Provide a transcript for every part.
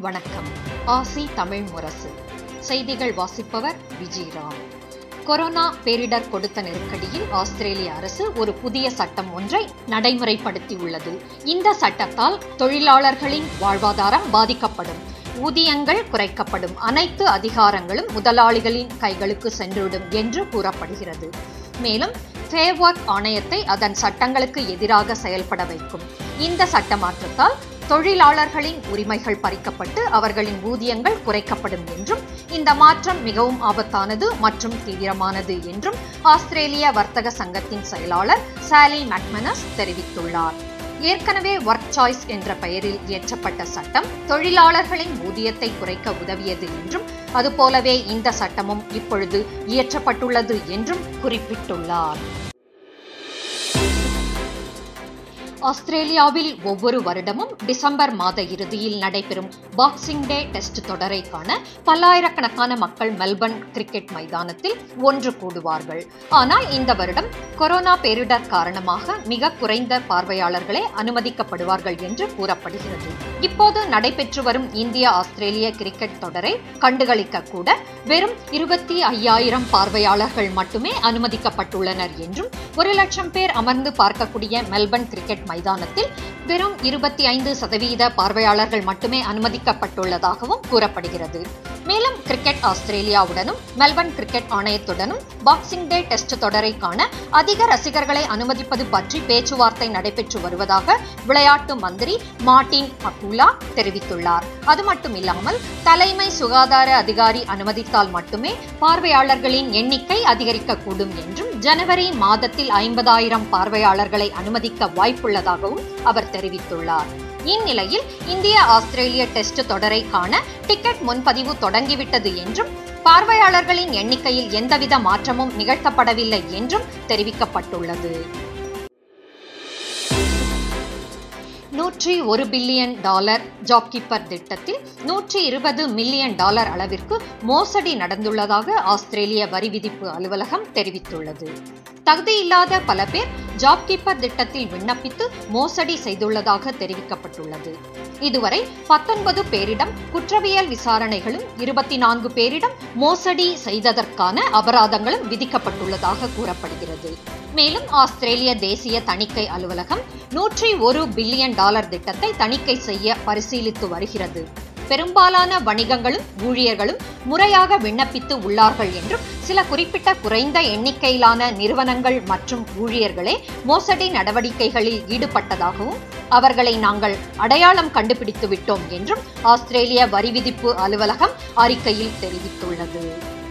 வணக்கம் ஆசி தமிழ் முரசு செய்திகள் வாசிப்பவர் விஜயராம் கொரோனா பேரிடர் கொடுத்த நெருக்கடியில் ஆஸ்திரேலிய அரசு ஒரு புதிய சட்டம் ஒன்றை நடைமுறைப்படுத்தியுள்ளது இந்த சட்டத்தால் தொழிலாளர்களின் வாழ்வாதாரம் பாதிக்கப்படும் ஊதியங்கள் குறைக்கப்படும் அனைத்து அதிகாரங்களும் முதலாளிகளின் கைகளுக்கு சென்றுவிடும் என்று கூறப்படுகிறது மேலும் ஃபேர் ஒர்க் ஆணையத்தை அதன் சட்டங்களுக்கு எதிராக செயல்பட வைக்கும் இந்த சட்ட மாற்றத்தால் தொழிலாளர்களின் உரிமைகள் பறிக்கப்பட்டு அவர்களின் ஊதியங்கள் குறைக்கப்படும் என்றும் இந்த மாற்றம் மிகவும் ஆபத்தானது மற்றும் தீவிரமானது என்றும் ஆஸ்திரேலிய வர்த்தக சங்கத்தின் செயலாளர் சாலி மேக்மனஸ் தெரிவித்துள்ளார் ஏற்கனவே ஒர்க் சாய்ஸ் என்ற பெயரில் இயற்றப்பட்ட சட்டம் தொழிலாளர்களின் ஊதியத்தை குறைக்க உதவியது என்றும் அதுபோலவே இந்த சட்டமும் இப்பொழுது இயற்றப்பட்டுள்ளது என்றும் குறிப்பிட்டுள்ளார் ஆஸ்திரேலியாவில் ஒவ்வொரு வருடமும் டிசம்பர் மாத இறுதியில் நடைபெறும் பாக்ஸிங் டே டெஸ்ட் தொடரை காண பல்லாயிரக்கணக்கான மக்கள் மெல்பர்ன் கிரிக்கெட் மைதானத்தில் ஒன்று கூடுவார்கள் ஆனால் இந்த வருடம் கொரோனா பேரிடர் காரணமாக மிக குறைந்த பார்வையாளர்களே அனுமதிக்கப்படுவார்கள் என்று கூறப்படுகிறது இப்போது நடைபெற்று வரும் இந்திய ஆஸ்திரேலிய கிரிக்கெட் தொடரை கண்டுகளிக்க கூட வெறும் இருபத்தி ஐயாயிரம் பார்வையாளர்கள் மட்டுமே அனுமதிக்கப்பட்டுள்ளனர் என்றும் ஒரு லட்சம் பேர் அமர்ந்து பார்க்கக்கூடிய மெல்பர்ன் கிரிக்கெட் மைதானத்தில் வெறும் இருபத்தி ஐந்து சதவீத பார்வையாளர்கள் மட்டுமே அனுமதிக்கப்பட்டுள்ளதாகவும் கூறப்படுகிறது மேலும் கிரிக்கெட் ஆஸ்திரேலியாவுடனும் மெல்பர்ன் கிரிக்கெட் ஆணையத்துடனும் பாக்ஸிங் டே டெஸ்ட் தொடரை காண அதிக ரசிகர்களை அனுமதிப்பது பற்றி பேச்சுவார்த்தை நடைபெற்று வருவதாக விளையாட்டு மந்திரி மார்டின் மக்கூலா தெரிவித்துள்ளார் அது மட்டுமில்லாமல் தலைமை சுகாதார அதிகாரி அனுமதித்தால் மட்டுமே பார்வையாளர்களின் எண்ணிக்கை அதிகரிக்கக்கூடும் என்றும் ஜனவரி மாதத்தில் ஐம்பதாயிரம் பார்வையாளர்களை அனுமதிக்க வாய்ப்புள்ளதாகவும் அவர் தெரிவித்துள்ளார் இந்நிலையில் இந்திய ஆஸ்திரேலிய டெஸ்ட் தொடரை காண டிக்கெட் முன்பதிவு தொடங்கிவிட்டது என்றும் பார்வையாளர்களின் எண்ணிக்கையில் எந்தவித மாற்றமும் நிகழ்த்தப்படவில்லை என்றும் தெரிவிக்கப்பட்டுள்ளது நூற்றி ஒரு பில்லியன் டாலர் ஜாப் கீப்பர் திட்டத்தில் நூற்றி இருபது மில்லியன் டாலர் அளவிற்கு மோசடி நடந்துள்ளதாக ஆஸ்திரேலிய வரி விதிப்பு அலுவலகம் தெரிவித்துள்ளது தகுதியில்லாத பல பேர் ஜாப் கீப்பர் திட்டத்தில் விண்ணப்பித்து மோசடி செய்துள்ளதாக தெரிவிக்கப்பட்டுள்ளது இதுவரை பத்தொன்பது பேரிடம் குற்றவியல் விசாரணைகளும் இருபத்தி நான்கு பேரிடம் மோசடி செய்ததற்கான அபராதங்களும் விதிக்கப்பட்டுள்ளதாக கூறப்படுகிறது மேலும் ஆஸ்திரேலிய தேசிய தணிக்கை அலுவலகம் நூற்றி ஒரு பில்லியன் டாலர் திட்டத்தை தணிக்கை செய்ய பரிசீலித்து வருகிறது பெரும்பாலான வணிகங்களும் ஊழியர்களும் முறையாக விண்ணப்பித்து உள்ளார்கள் என்றும் சில குறிப்பிட்ட குறைந்த எண்ணிக்கையிலான நிறுவனங்கள் மற்றும் ஊழியர்களே மோசடி நடவடிக்கைகளில் ஈடுபட்டதாகவும் அவர்களை நாங்கள் அடையாளம் கண்டுபிடித்து விட்டோம் என்றும் ஆஸ்திரேலிய வரி விதிப்பு அலுவலகம் அறிக்கையில் தெரிவித்துள்ளது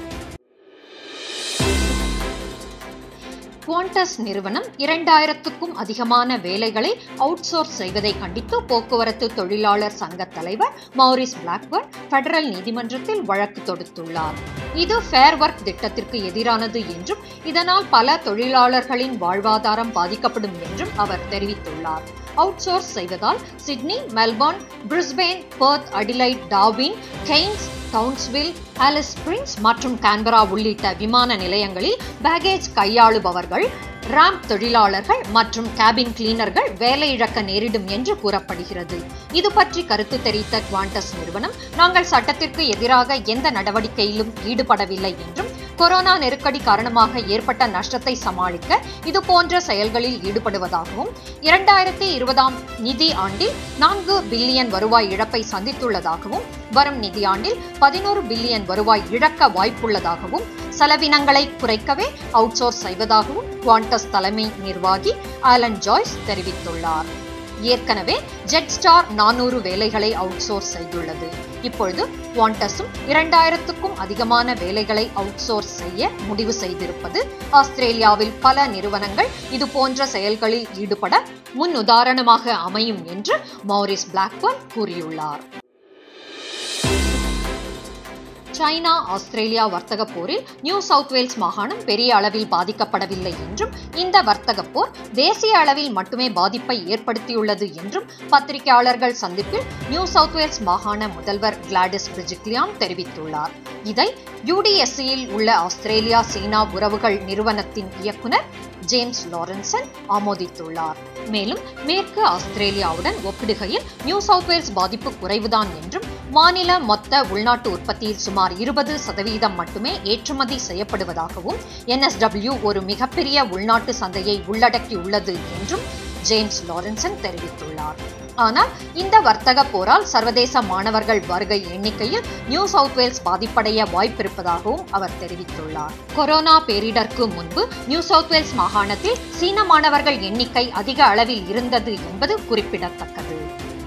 குவாண்டஸ் நிறுவனம் இரண்டாயிரத்துக்கும் அதிகமான வேலைகளை அவுட் சோர்ஸ் செய்வதை கண்டித்து போக்குவரத்து தொழிலாளர் சங்க தலைவர் மௌரிஸ் பிளாக்பர்ன் பெடரல் நீதிமன்றத்தில் வழக்கு தொடுத்துள்ளார் இது ஃபேர் ஒர்க் திட்டத்திற்கு எதிரானது என்றும் இதனால் பல தொழிலாளர்களின் வாழ்வாதாரம் பாதிக்கப்படும் என்றும் அவர் தெரிவித்துள்ளார் அவுட் சோர்ஸ் செய்வதால் Sydney Melbourne Brisbane Perth Adelaide Darwin Cairns Townsville Alice Springs மற்றும் கான்பரா உள்ளிட்ட விமான நிலையங்களில் பேகேஜ் கையாளுபவர்கள் ராம்ப் தொழிலாளர்கள் மற்றும் கேபின் கிளீனர்கள் வேலை இழக்க நேரிடும் என்று கூறப்படுகிறது இது பற்றி கருத்து தெரிவித்த குவாண்டஸ் நிறுவனம் நாங்கள் சட்டத்திற்கு எதிராக எந்த நடவடிக்கையிலும் ஈடுபடவில்லை என்றும் கொரோனா நெருக்கடி காரணமாக ஏற்பட்ட நஷ்டத்தை சமாளிக்க இது போன்ற செயல்களில் ஈடுபடுவதாகவும் இரண்டாயிரத்தி இருபதாம் நிதி ஆண்டில் நான்கு பில்லியன் வருவாய் இழப்பை சந்தித்துள்ளதாகவும் வரும் நிதியாண்டில் பதினோரு பில்லியன் வருவாய் இழக்க வாய்ப்புள்ளதாகவும் செலவினங்களை குறைக்கவே அவுட் சோர்ஸ் செய்வதாகவும் குவாண்டஸ் தலைமை நிர்வாகி ஆலன் ஜாய்ஸ் தெரிவித்துள்ளார் ஏற்கனவே ஜெட் ஸ்டார் நானூறு வேலைகளை அவுட் சோர்ஸ் செய்துள்ளது இப்பொழுது குவாண்டஸும் இரண்டாயிரத்துக்கும் அதிகமான வேலைகளை அவுட் சோர்ஸ் செய்ய முடிவு செய்திருப்பது ஆஸ்திரேலியாவில் பல நிறுவனங்கள் இது போன்ற செயல்களில் ஈடுபட முன் உதாரணமாக அமையும் என்று மௌரிஸ் பிளாக்பர்ன் கூறியுள்ளார் சைனா ஆஸ்திரேலியா வர்த்தக போரில் நியூ சவுத் வேல்ஸ் மாகாணம் பெரிய அளவில் பாதிக்கப்படவில்லை என்றும் இந்த வர்த்தக போர் தேசிய அளவில் மட்டுமே பாதிப்பை ஏற்படுத்தியுள்ளது என்றும் பத்திரிகையாளர்கள் சந்திப்பில் நியூ சவுத் வேல்ஸ் மாகாண முதல்வர் கிளாடிஸ் பிரிஜிக்லியான் தெரிவித்துள்ளார் இதை யூடிஎஸ்சியில் உள்ள ஆஸ்திரேலியா சீனா உறவுகள் நிறுவனத்தின் இயக்குனர் ஜேம்ஸ் லாரன்சன் ஆமோதித்துள்ளார் மேலும் மேற்கு ஆஸ்திரேலியாவுடன் ஒப்பிடுகையில் நியூ சவுத் வேல்ஸ் பாதிப்பு குறைவுதான் என்றும் மாநில மொத்த உள்நாட்டு உற்பத்தியில் சுமார் இருபது சதவீதம் மட்டுமே ஏற்றுமதி செய்யப்படுவதாகவும் என்எஸ்டபிள்யூ ஒரு மிகப்பெரிய உள்நாட்டு சந்தையை உள்ளடக்கியுள்ளது என்றும் ஜேம்ஸ் லாரன்சன் தெரிவித்துள்ளார் ஆனால் இந்த வர்த்தக போரால் சர்வதேச மாணவர்கள் வருகை எண்ணிக்கையில் நியூ சவுத் வேல்ஸ் பாதிப்படைய வாய்ப்பிருப்பதாகவும் அவர் தெரிவித்துள்ளார் கொரோனா பேரிடருக்கு முன்பு நியூ சவுத் வேல்ஸ் மாகாணத்தில் சீன மாணவர்கள் எண்ணிக்கை அதிக அளவில் இருந்தது என்பது குறிப்பிடத்தக்கது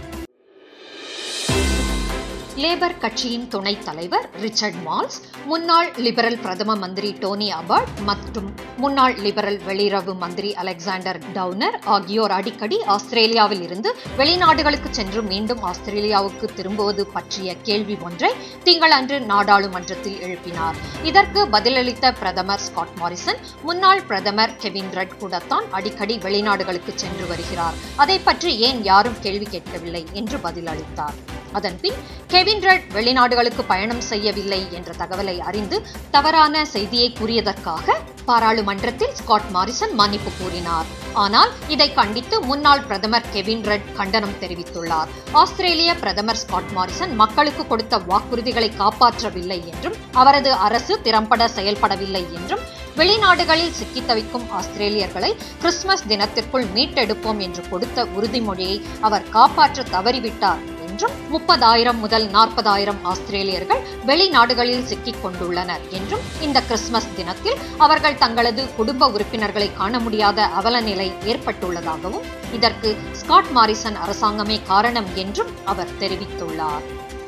லேபர் கட்சியின் துணைத் தலைவர் ரிச்சர்ட் மால்ஸ் முன்னாள் லிபரல் பிரதம மந்திரி டோனி அபர்ட் மற்றும் முன்னாள் லிபரல் வெளியுறவு மந்திரி அலெக்சாண்டர் டவுனர் ஆகியோர் அடிக்கடி ஆஸ்திரேலியாவில் இருந்து வெளிநாடுகளுக்கு சென்று மீண்டும் ஆஸ்திரேலியாவுக்கு திரும்புவது பற்றிய கேள்வி ஒன்றை திங்களன்று நாடாளுமன்றத்தில் எழுப்பினார் இதற்கு பதிலளித்த பிரதமர் ஸ்காட் மாரிசன் முன்னாள் பிரதமர் கெவின் ரெட் கூடத்தான் அடிக்கடி வெளிநாடுகளுக்கு சென்று வருகிறார் அதை பற்றி ஏன் யாரும் கேள்வி கேட்கவில்லை என்று பதிலளித்தார் அதன்பின் கெவின் ரெட் வெளிநாடுகளுக்கு பயணம் செய்யவில்லை என்ற தகவலை அறிந்து தவறான செய்தியை கூறியதற்காக பாராளுமன்றத்தில் ஸ்காட் மாரிசன் மன்னிப்பு கூறினார் ஆனால் இதை கண்டித்து முன்னாள் பிரதமர் கெவின் ரெட் கண்டனம் தெரிவித்துள்ளார் ஆஸ்திரேலிய பிரதமர் ஸ்காட் மாரிசன் மக்களுக்கு கொடுத்த வாக்குறுதிகளை காப்பாற்றவில்லை என்றும் அவரது அரசு திறம்பட செயல்படவில்லை என்றும் வெளிநாடுகளில் சிக்கித் தவிக்கும் ஆஸ்திரேலியர்களை கிறிஸ்துமஸ் தினத்திற்குள் மீட்டெடுப்போம் என்று கொடுத்த உறுதிமொழியை அவர் காப்பாற்ற தவறிவிட்டார் என்றும் முப்பதாயிரம் முதல் நாற்பதாயிரம் ஆஸ்திரேலியர்கள் வெளிநாடுகளில் சிக்கிக் கொண்டுள்ளனர் என்றும் இந்த கிறிஸ்துமஸ் தினத்தில் அவர்கள் தங்களது குடும்ப உறுப்பினர்களை காண முடியாத அவல நிலை ஏற்பட்டுள்ளதாகவும் இதற்கு ஸ்காட் மாரிசன் அரசாங்கமே காரணம் என்றும் அவர் தெரிவித்துள்ளார்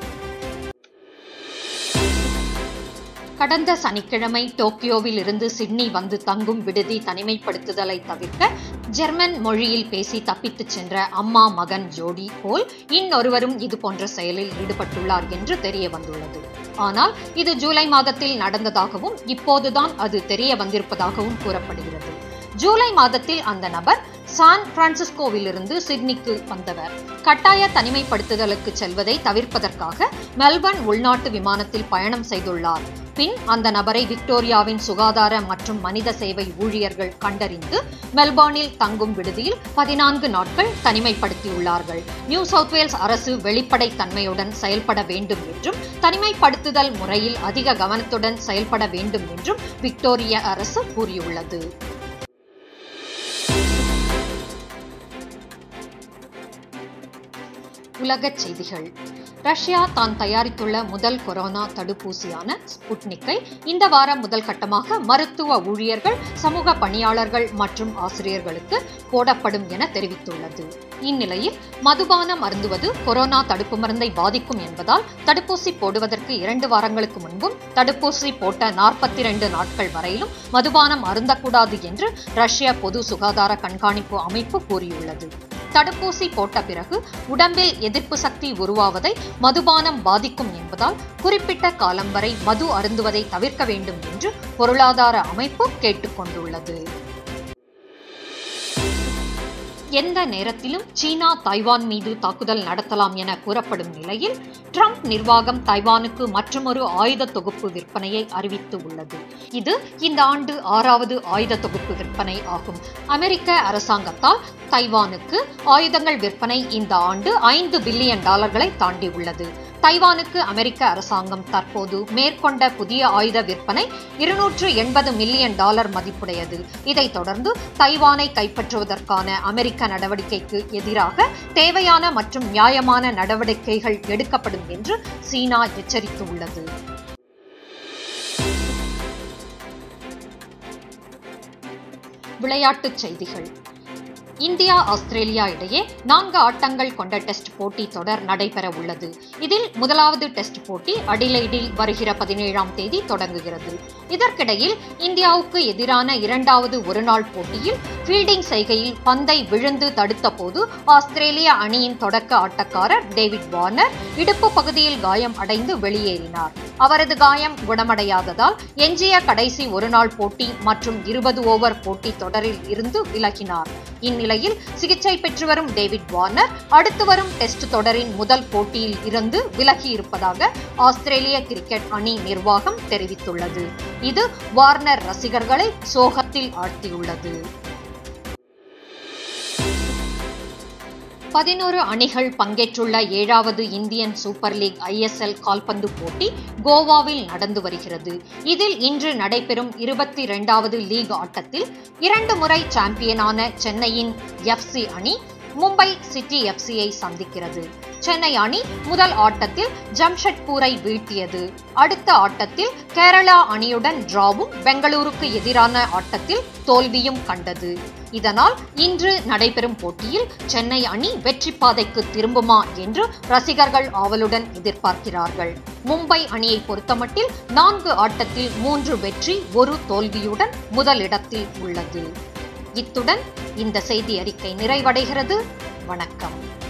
கடந்த சனிக்கிழமை டோக்கியோவில் இருந்து சிட்னி வந்து தங்கும் விடுதி தனிமைப்படுத்துதலை தவிர்க்க ஜெர்மன் மொழியில் பேசி தப்பித்துச் சென்ற அம்மா மகன் ஜோடி போல் இன்னொருவரும் இது போன்ற செயலில் ஈடுபட்டுள்ளார் என்று தெரிய வந்துள்ளது ஆனால் இது ஜூலை மாதத்தில் நடந்ததாகவும் இப்போதுதான் அது தெரிய வந்திருப்பதாகவும் கூறப்படுகிறது ஜூலை மாதத்தில் அந்த நபர் சான் பிரான்சிஸ்கோவிலிருந்து சிட்னிக்கு வந்தவர் கட்டாய தனிமைப்படுத்துதலுக்கு செல்வதை தவிர்ப்பதற்காக மெல்பர்ன் உள்நாட்டு விமானத்தில் பயணம் செய்துள்ளார் பின் அந்த நபரை விக்டோரியாவின் சுகாதார மற்றும் மனித சேவை ஊழியர்கள் கண்டறிந்து மெல்பர்னில் தங்கும் விடுதியில் பதினான்கு நாட்கள் தனிமைப்படுத்தியுள்ளார்கள் நியூ சவுத் வேல்ஸ் அரசு வெளிப்படை தன்மையுடன் செயல்பட வேண்டும் என்றும் தனிமைப்படுத்துதல் முறையில் அதிக கவனத்துடன் செயல்பட வேண்டும் என்றும் விக்டோரிய அரசு கூறியுள்ளது உலகச் செய்திகள் ரஷ்யா தான் தயாரித்துள்ள முதல் கொரோனா தடுப்பூசியான ஸ்புட்னிக்கை இந்த வாரம் முதல் கட்டமாக மருத்துவ ஊழியர்கள் சமூக பணியாளர்கள் மற்றும் ஆசிரியர்களுக்கு போடப்படும் என தெரிவித்துள்ளது இந்நிலையில் மதுபானம் அருந்துவது கொரோனா தடுப்பு மருந்தை பாதிக்கும் என்பதால் தடுப்பூசி போடுவதற்கு இரண்டு வாரங்களுக்கு முன்பும் தடுப்பூசி போட்ட நாற்பத்தி இரண்டு நாட்கள் வரையிலும் மதுபானம் அருந்தக்கூடாது என்று ரஷ்ய பொது சுகாதார கண்காணிப்பு அமைப்பு கூறியுள்ளது தடுப்பூசி போட்ட பிறகு உடம்பில் எதிர்ப்பு சக்தி உருவாவதை மதுபானம் பாதிக்கும் என்பதால் குறிப்பிட்ட காலம் வரை மது அருந்துவதை தவிர்க்க வேண்டும் என்று பொருளாதார அமைப்பு கேட்டுக்கொண்டுள்ளது எந்த நேரத்திலும் சீனா தைவான் மீது தாக்குதல் நடத்தலாம் என கூறப்படும் நிலையில் ட்ரம்ப் நிர்வாகம் தைவானுக்கு மற்றொரு ஆயுத தொகுப்பு விற்பனையை அறிவித்து உள்ளது இது இந்த ஆண்டு ஆறாவது ஆயுத தொகுப்பு விற்பனை ஆகும் அமெரிக்க அரசாங்கத்தால் தைவானுக்கு ஆயுதங்கள் விற்பனை இந்த ஆண்டு ஐந்து பில்லியன் டாலர்களை தாண்டியுள்ளது தைவானுக்கு அமெரிக்க அரசாங்கம் தற்போது மேற்கொண்ட புதிய ஆயுத விற்பனை இருநூற்று எண்பது மில்லியன் டாலர் மதிப்புடையது இதைத் தொடர்ந்து தைவானை கைப்பற்றுவதற்கான அமெரிக்க நடவடிக்கைக்கு எதிராக தேவையான மற்றும் நியாயமான நடவடிக்கைகள் எடுக்கப்படும் என்று சீனா எச்சரித்துள்ளது விளையாட்டுச் செய்திகள் இந்தியா ஆஸ்திரேலியா இடையே நான்கு ஆட்டங்கள் கொண்ட டெஸ்ட் போட்டி தொடர் நடைபெற உள்ளது இதில் முதலாவது டெஸ்ட் போட்டி அடிலைடில் வருகிற பதினேழாம் தேதி தொடங்குகிறது இதற்கிடையில் இந்தியாவுக்கு எதிரான இரண்டாவது ஒருநாள் போட்டியில் ஃபீல்டிங் செய்கையில் பந்தை விழுந்து தடுத்த போது ஆஸ்திரேலிய அணியின் தொடக்க ஆட்டக்காரர் டேவிட் வார்னர் இடுப்பு பகுதியில் காயம் அடைந்து வெளியேறினார் அவரது காயம் குணமடையாததால் எஞ்சிய கடைசி ஒருநாள் போட்டி மற்றும் இருபது ஓவர் போட்டி தொடரில் இருந்து விலகினார் இந்நிலையில் சிகிச்சை பெற்று வரும் டேவிட் வார்னர் அடுத்து வரும் டெஸ்ட் தொடரின் முதல் போட்டியில் இருந்து விலகியிருப்பதாக ஆஸ்திரேலிய கிரிக்கெட் அணி நிர்வாகம் தெரிவித்துள்ளது இது வார்னர் ரசிகர்களை சோகத்தில் ஆழ்த்தியுள்ளது பதினோரு அணிகள் பங்கேற்றுள்ள ஏழாவது இந்தியன் சூப்பர் லீக் ஐஎஸ்எல் கால்பந்து போட்டி கோவாவில் நடந்து வருகிறது இதில் இன்று நடைபெறும் இருபத்தி இரண்டாவது லீக் ஆட்டத்தில் இரண்டு முறை சாம்பியனான சென்னையின் எஃப்சி அணி மும்பை சிட்டி எஃப்சியை சந்திக்கிறது சென்னை அணி முதல் ஆட்டத்தில் ஜம்ஷெட்பூரை வீழ்த்தியது அடுத்த ஆட்டத்தில் கேரளா அணியுடன் டிராவும் பெங்களூருக்கு எதிரான ஆட்டத்தில் தோல்வியும் கண்டது இதனால் இன்று நடைபெறும் போட்டியில் சென்னை அணி வெற்றி பாதைக்கு திரும்புமா என்று ரசிகர்கள் ஆவலுடன் எதிர்பார்க்கிறார்கள் மும்பை அணியை பொறுத்தமட்டில் நான்கு ஆட்டத்தில் மூன்று வெற்றி ஒரு தோல்வியுடன் முதலிடத்தில் உள்ளது இத்துடன் இந்த செய்தி அறிக்கை நிறைவடைகிறது வணக்கம்